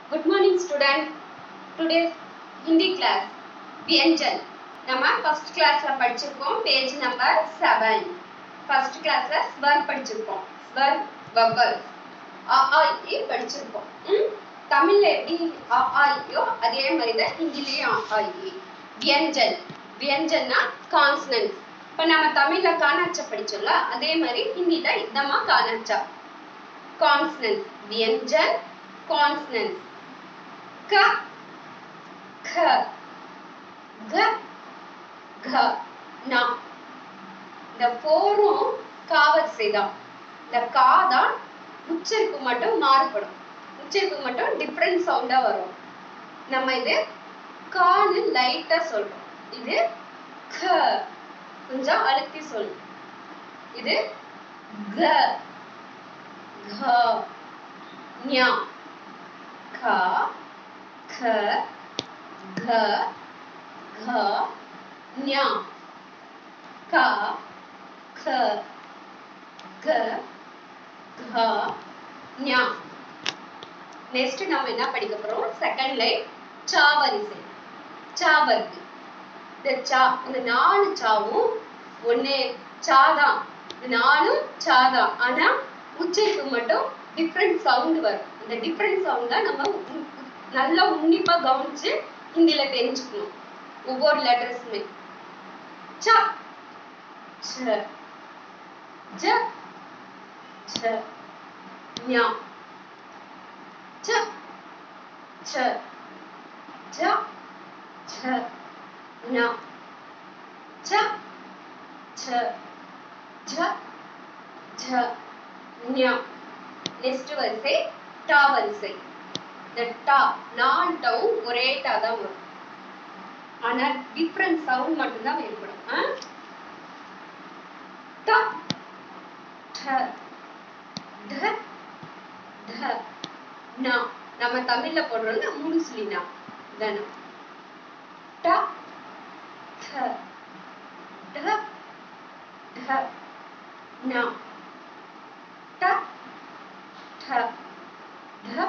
Good morning student. Today's Hindi class. வியஞ்சன் நம்ம first கிளாஸ்ல படிச்சிருக்கோம் பேஜ் நம்பர் செவன் ஃபர்ஸ்ட் கிளாஸ்ல ஸ்வர் படிச்சிருக்கோம் ஸ்வர் வவல் அ ஆ இ படிச்சிருக்கோம் ம்? தமிழ்ல எப்படி அ ஆ இயோ அதே மாதிரி தான் ஹிந்திலயும் அ ஆ இ வியஞ்சன் வியஞ்சன்னா கான்சனன்ஸ் இப்ப நம்ம தமிழ்ல காணாச்சா படிச்சோம்ல அதே மாதிரி ஹிந்தில இதமா காணாச்சா கான்சனன்ஸ் வியஞ்சன் கான்சனன்ஸ் க க க க நா இந்த போரும் காவரிசை தான் இந்த கா தான் உச்சரிப்பு மட்டும் மாறுபடும் உச்சரிப்பு மட்டும் டிஃப்ரெண்ட் சவுண்டா வரும் நம்ம இது கான்னு லைட்டா சொல்றோம் இது க கொஞ்சம் அழுத்தி சொல்லணும் இது க க ஞா க க க घ ஞ க க க घ ஞ நெக்ஸ்ட் நம்ம என்ன படிக்க போறோம் செகண்ட் லைன் சா வரிசை சா வருது இந்த சா இந்த நாலு சாவும் ஒண்ணே சா தான் இந்த நாலும் சா தான் ஆனா உச்சரிப்பு மட்டும் டிஃப்ரெண்ட் சவுண்ட் வரும் இந்த டிஃப்ரெண்ட் சவுண்ட் தான் நம்ம உ- உ- நல்லா உன்னிப்பா கவனிச்சு ஹிந்தில தெரிஞ்சுக்கணும் ஒவ்வொரு லெட்டர்ஸுமே ச ச ஜ ச ஞ ச ச ஜ ச ஞ ச ச ஜ ஜ ஞ நெக்ஸ்ட் வரிசை டா வரிசை இந்த டா நாலு டவும் ஒரே டா தான் வரும் ஆனா டிஃப்ரெண்ட் சவுண்ட் மட்டும்தான் வேறுபடும் ஆ? ட ட ட ட ந நம்ம தமிழ்ல போடுறோம்ல மூணு சுழினா தன ட ட ட ட ந ட ட ட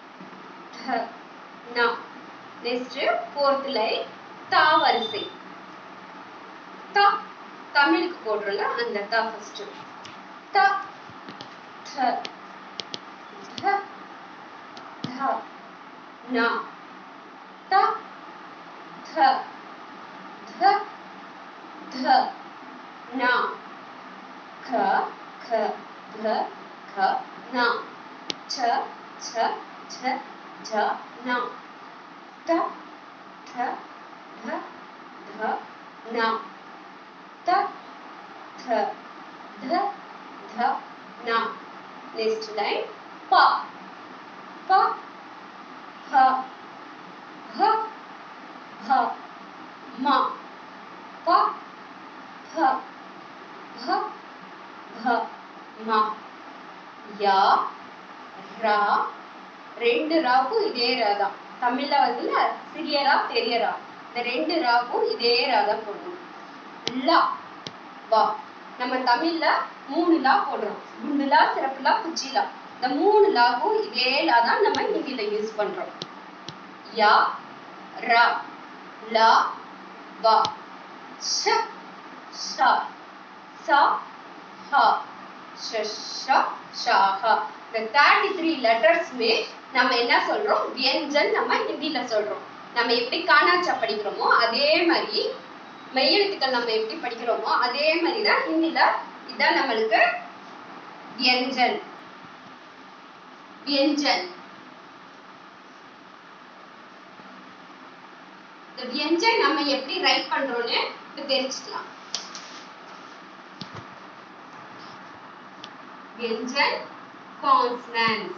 ட ந நெக்ஸ்ட் ஃபோர்த் லைன் தா வரிசை த தமிழுக்கு போடுறோம்ல அந்த தா ஃபர்ஸ்ட் த த த த ந த த த த ந க க க க ந ச ச ச ஜ ந ட ட ட த ந த த த த ந நெக்ஸ்ட் லைன் ப ப ஹ ஹ ஹ ம ப ப ப ப ம யா ரா ரெண்டு ராக்கும் இதே ரா தான் தமிழ்ல வந்துல சிறிய ரா பெரிய ரா இந்த ரெண்டு ராக்கும் இதே ரா தான் போடணும் லா வா நம்ம தமிழ்ல மூணு லா போடுறோம் குண்டு லா சிறப்பு லா குச்சி லா இந்த மூணு லாவும் இதே லா தான் நம்ம ஹிந்தில யூஸ் பண்றோம் யா ரா லா வா ஷ ஷ ச ஹ ஷ ஷ ஷ ஹ இந்த தேர்ட்டி த்ரீ லெட்டர்ஸ்மே நம்ம என்ன சொல்றோம் வியஞ்சன் நம்ம ஹிந்தில சொல்றோம் நம்ம எப்படி காணாச்சா படிக்கிறோமோ அதே மாதிரி மெய்யெழுத்துக்கள் நம்ம எப்படி படிக்கிறோமோ அதே மாதிரி தான் ஹிந்தில இதான் நம்மளுக்கு வியஞ்சன் வியஞ்சன் இந்த வியஞ்சன் நம்ம எப்படி ரைட் பண்றோம்னு இப்ப தெரிஞ்சுக்கலாம் வியஞ்சன் கான்சனன்ஸ்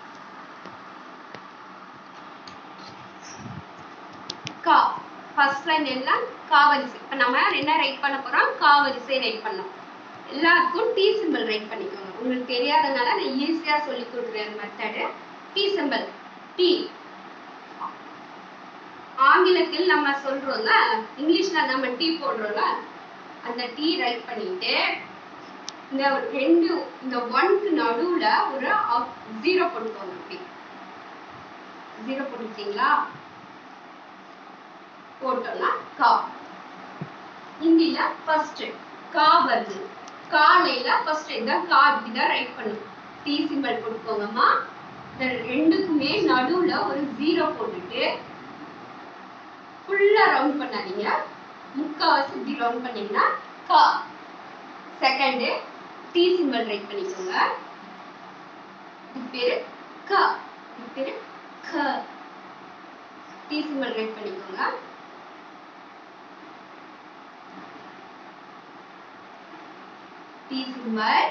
கா ஃபர்ஸ்ட் லைன் எல்லாம் காவரிசை இப்ப நம்ம என்ன ரைட் பண்ண போறோம் காவரிசை ரைட் பண்ணோம் எல்லாருக்கும் டி சிம்பிள் ரைட் பண்ணிக்கோங்க உங்களுக்கு தெரியாதனால நான் ஈஸியா சொல்லி கொடுக்குறேன் மெத்தடு டி சிம்பிள் டி ஆங்கிலத்தில் நம்ம சொல்றோம்ல இங்கிலீஷ்ல நம்ம டி போடுறோம்ல அந்த டி ரைட் பண்ணிட்டு இந்த ரெண்டு இந்த ஒன்க்கு நடுவுல ஒரு ஜீரோ போட்டுக்கோங்க அப்படி ஜீரோ போட்டுருக்கீங்களா போட்டோம்னா கா ஹிந்தில ஃபர்ஸ்ட் கா வருது காலையில ஃபர்ஸ்ட் இதான் கா இப்படிதான் ரைட் பண்ணும் டி சிம்பிள் போட்டுக்கோங்கம்மா இந்த ரெண்டுக்குமே நடுவுல ஒரு ஜீரோ போட்டுட்டு ஃபுல்லா ரவுண்ட் பண்ணாதீங்க முக்காவாசி இப்படி ரவுண்ட் பண்ணீங்கன்னா கா செகண்ட் டி சிம்பிள் ரைட் பண்ணிக்கோங்க இது பேரு க இது பேரு க டி சிம்பிள் ரைட் பண்ணிக்கோங்க டி சிம்பிள்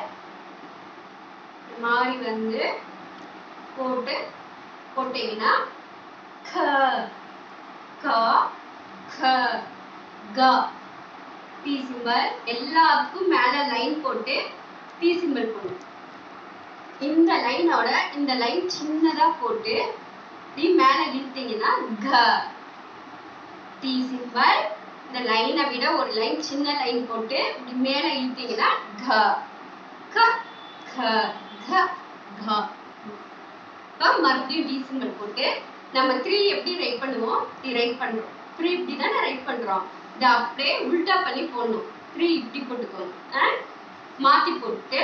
மாறி வந்து போட்டு போட்டீங்கன்னா க க க க டி சிம்பிள் எல்லாத்துக்கும் மேல லைன் போட்டு டி சிம்பிள் போடணும் இந்த லைனோட இந்த லைன் சின்னதா போட்டு இப்படி மேல இழுத்தீங்கன்னா க டி சிம்பிள் இந்த லைனை விட ஒரு லைன் சின்ன லைன் போட்டு இப்படி மேல இழுத்தீங்கன்னா க க க க க இப்ப மறுபடியும் டி சிம்பிள் போட்டு நம்ம த்ரீ எப்படி ரைட் பண்ணுவோம் இப்படி ரைட் பண்றோம் த்ரீ இப்படி தானே ரைட் பண்றோம் இதை அப்படியே உல்டா பண்ணி போடணும் த்ரீ இப்படி போட்டுக்கோங்க ஆ? மாத்தி போட்டு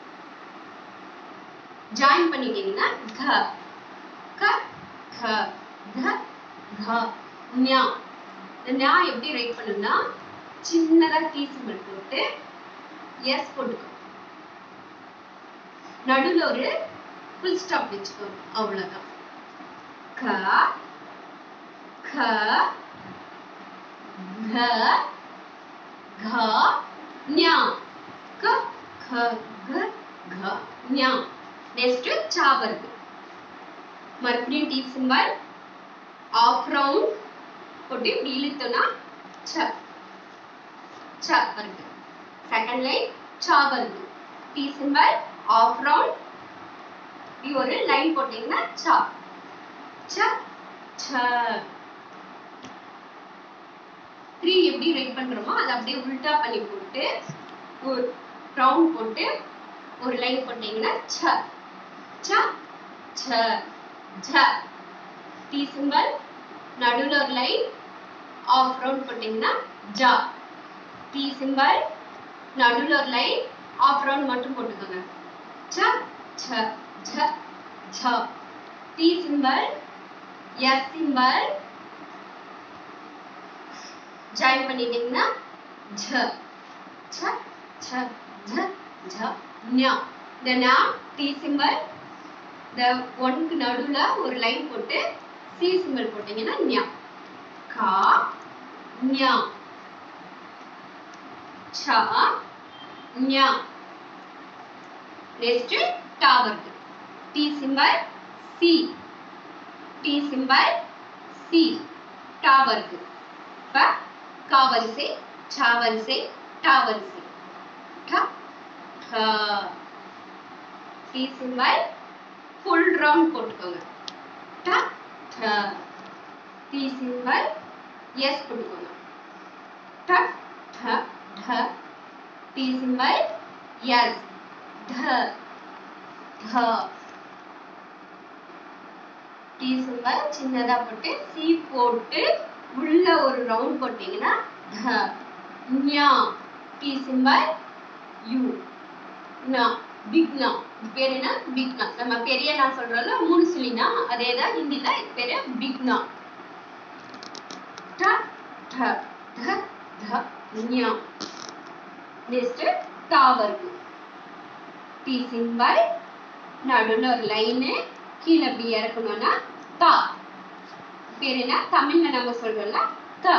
ஜாயின் பண்ணிட்டீங்கன்னா க க க க க ஞா இந்த ஞா எப்படி ரைட் பண்ணணும்னா சின்னதா டி சிம்பிள் போட்டு எஸ் போட்டுக்கோ நடுவுல ஒரு ஃபுல் ஸ்டாப் வச்சுக்கோ அவ்வளவுதான் க க க க ஞா க க க க ஞா நெக்ஸ்ட் சா வருது மறுபடியும் டி சிம்பல் ஆஃப் ரவுண்ட் போட்டு இப்படி இழுத்தோம்னா ச ச வருது செகண்ட் லைன் சா வருது டி சிம்பல் ஆஃப் ரவுண்ட் இப்படி ஒரு லைன் போட்டீங்கன்னா சா ச ச த்ரீ எப்படி ரைட் பண்றோமோ அதை அப்படியே உல்டா பண்ணி போட்டு ஒரு ரவுண்ட் போட்டு ஒரு லைன் போட்டீங்கன்னா ச ச ச ஜ டி சிம்பல் நடுவுல ஒரு லைன் ஆஃப் ரவுண்ட் போட்டீங்கன்னா ஜா டி சிம்பல் நடுவுல ஒரு லைன் ஆஃப் ரவுண்ட் மட்டும் போட்டுக்கோங்க ச ச ஜ ஜ T symbol S symbol join பண்ணிட்டீங்கன்னா ஜ ச ச ஜ ஜ ஞா இந்த ஞா டி சிம்பல் இந்த ஒன்க்கு நடுவுல ஒரு லைன் போட்டு சி சிம்பல் போட்டீங்கன்னா ஞா கா ஞா ச ஞா நெக்ஸ்ட் டா வருது T symbol C T symbol C டா வருது இப்ப கா வரிசை சா வரிசை டா வரிசை ட ட டி சிம்பல் ஃபுல் ரவுண்ட் போட்டுக்கோங்க ட ட டி சிம்பல் எஸ் போட்டுக்கோங்க ட ட ட டி சிம்பல் எஸ் ட ட டி சிம்பல் சின்னதா போட்டு சி போட்டு உள்ள ஒரு ரவுண்ட் போட்டீங்கன்னா த ஞா டி சிம்பல் யூ நா பிக் நா இது பேர் என்ன பிக் நா நம்ம பெரிய நா சொல்றோம்ல மூணு சுழினா அதே தான் ஹிந்தில இது பேரு பிக் நா ட ட த த ஞா நெக்ஸ்ட் தா வருது டி சிம்பல் நடுவுல ஒரு லைனு கீழே இப்படி இறக்கணும்னா தா பேர் என்ன தமிழ்ல நம்ம சொல்றோம்ல த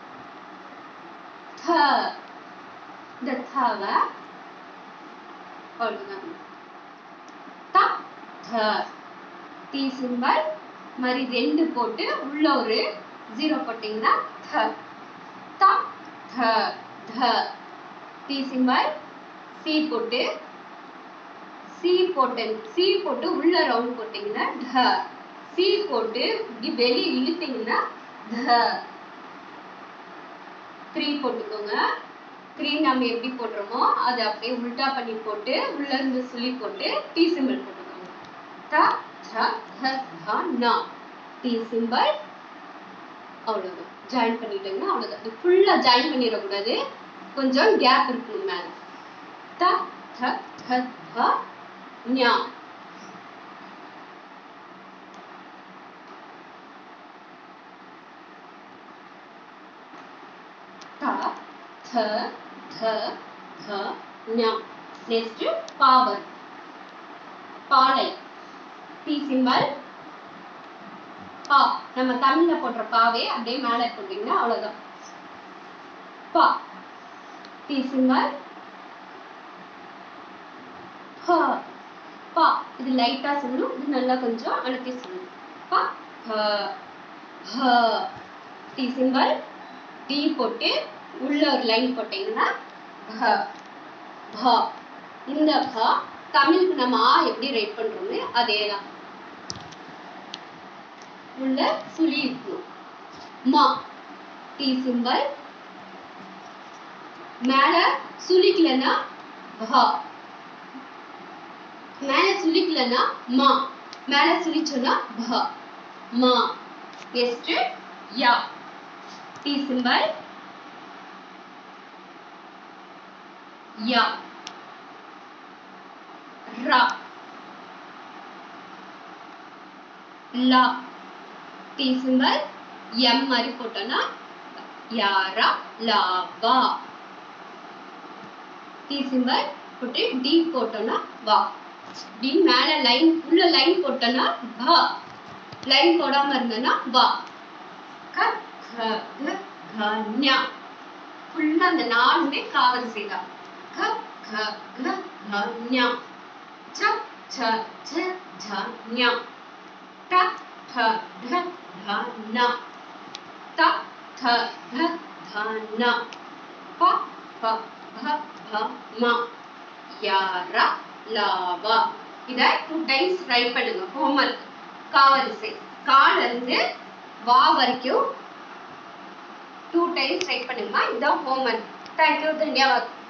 த இந்த தவ அவ்வளவுதான் த த டி சிம்பல் மாதிரி ரெண்டு போட்டு உள்ள ஒரு ஜீரோ போட்டீங்கன்னா த த த த டி சிம்பல் சி போட்டு சி போட்டு சி போட்டு உள்ள ரவுண்ட் போட்டீங்கன்னா ட சி போட்டு இப்படி வெளியே இழுத்தீங்கன்னா த த்ரீ போட்டுக்கோங்க த்ரீ நம்ம எப்படி போடுறோமோ அதை அப்படியே உல்டா பண்ணி போட்டு உள்ள இருந்து சுழி போட்டு டி சிம்பிள் போட்டுக்கோங்க த த த த நா டி சிம்பல் அவ்வளவுதான் ஜாயின் பண்ணிட்டோம்னா அவ்வளவுதான் இது ஃபுல்லா ஜாயின் பண்ணிடக்கூடாது கொஞ்சம் கேப் இருக்கணும் மேல த த த த ஞா த த த த ஞா நெக்ஸ்ட் பாவர் பாலை பி சிம்பல் பா நம்ம தமிழ்ல போடுற பாவே அப்படியே மேல போட்டீங்கன்னா அவ்வளவுதான் பா டி சிம்பல் ஹ பா இது லைட்டா சொல்லணும் இது நல்லா கொஞ்சம் அழுத்தி சொல்லணும் பா ஹ ஹ டி சிம்பல் டி போட்டு உள்ள ஒரு லைன் போட்டீங்கன்னா ப ப இந்த ப தமிழுக்கு நம்ம ஆ எப்படி ரைட் பண்றோமே அதே தான் உள்ள சுழி இருக்கணும் மா டி சிம்பல் மேல சுழிக்கலன்னா ப மேல சுழிக்கலன்னா மா மேல சுழிச்சோன்னா ப மா நெக்ஸ்ட் யா டி சிம்பல் யா ரா லா டி சிம்பல் எம் மாதிரி போட்டோம்னா யாரா லாவா டி சிம்பல் போட்டு டி போட்டோம்னா வா டி மேல லைன் உள்ள லைன் போட்டோம்னா பா லைன் போடாம இருந்தோம்னா வா க க க க ஞா ஃபுல்லா அந்த நாலுமே காவரிசை தான் க க க க ஞா ச ச ச ஜ ஞா ட ட ட ட ந த த த த ந ப ப ப ப ம யாரா லாவா இத டூ டைம்ஸ் ரைட் பண்ணுங்க ஹோம்ஒர்க் காவரிசை கால இருந்து வா வரைக்கும் டூ டைம்ஸ் ரைட் பண்ணுங்கம்மா இதுதான் ஹோம்ஒர்க் தேங்க்யூ தன்யவாத்